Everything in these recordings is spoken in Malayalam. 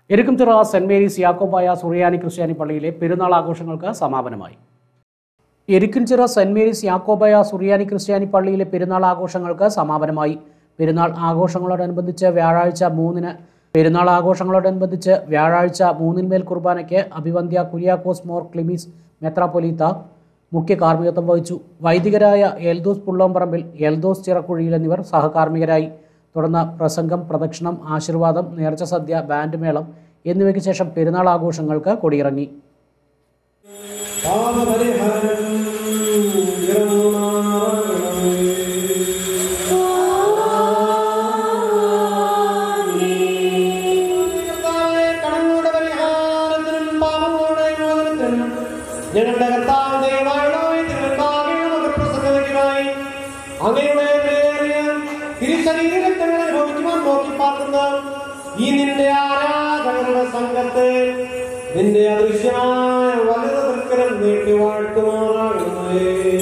എരുക്കുംതിറ സെന്റ് മേരീസ് യാക്കോബായ സുറിയാനി ക്രിസ്ത്യാനി പള്ളിയിലെ പെരുന്നാൾ ആഘോഷങ്ങൾക്ക് സമാപനമായി എരിക്കുംചിറ സെന്റ് മേരീസ് യാക്കോബായ സുറിയാനി ക്രിസ്ത്യാനി പള്ളിയിലെ പെരുന്നാൾ ആഘോഷങ്ങൾക്ക് സമാപനമായി പെരുന്നാൾ ആഘോഷങ്ങളോടനുബന്ധിച്ച് വ്യാഴാഴ്ച മൂന്നിന് പെരുന്നാൾ ആഘോഷങ്ങളോടനുബന്ധിച്ച് വ്യാഴാഴ്ച മൂന്നിന്മേൽ കുർബാനയ്ക്ക് അഭിവന്ധ്യ കുര്യാക്കോസ് മോർ ക്ലിമിസ് മെത്രാപൊലീത്ത മുഖ്യ കാർമ്മികത്വം വഹിച്ചു വൈദികരായ എൽദോസ് പുള്ളോമ്പറമ്പിൽ എൽദോസ് ചിറക്കുഴിയിൽ എന്നിവർ സഹകാർമ്മികരായി തുടർന്ന് പ്രസംഗം പ്രദക്ഷിണം ആശീർവാദം നേർച്ച സദ്യ ബാൻഡ് മേളം എന്നിവയ്ക്ക് ശേഷം പെരുന്നാൾ ആഘോഷങ്ങൾക്ക് കൊടിയിറങ്ങി പാപപരിഹാരം ഇറങ്ങുമാറണമേ. കർത്താവേ, കടങ്ങളുടെ പരിഹാരത്തിനും പാപങ്ങളുടെ മോചനത്തിനും ഞങ്ങളുടെ കർത്താവ് ദൈവമായുള്ളവേ, തിരുവൻപാകെ നമുക്ക് പ്രസംഗിക്കുവായി അങ്ങയുടെ വിലയേറിയ തിരുശരീരത്തങ്ങൾ അനുഭവിക്കുവാൻ നോക്കി പാർക്കുന്ന ഈ നിന്റെ ആരാധകരുടെ സംഘത്തെ നിന്റെ അദൃശ്യമായ വലുത് തൃക്കരം നീട്ടി വാഴ്ത്തുമാറാകണമേ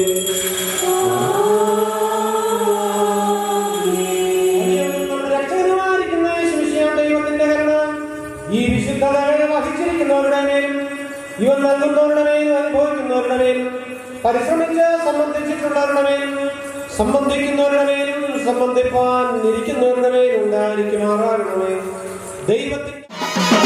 നമ്മുടെ രക്ഷകനുമായിരിക്കുന്ന യേശുമിശിഹാ ദൈവത്തിന്റെ കരുണ ഈ വിശുദ്ധതകളെ വഹിച്ചിരിക്കുന്നവരുടെ മേലും ഇവ നൽകുന്നവരുടെ മേലും അനുഭവിക്കുന്നവരുടെ മേലും പരിശ്രമിച്ച് സംബന്ധിച്ചിട്ടുള്ളവരുടെ മേലും സംബന്ധിക്കുന്നവരുടെ മേലും സംബന്ധിപ്പാൻ ഇരിക്കുന്നവരുടെ മേലും ഉണ്ടായിരിക്കുമാറാകണമേ ദൈവത്തിന്റെ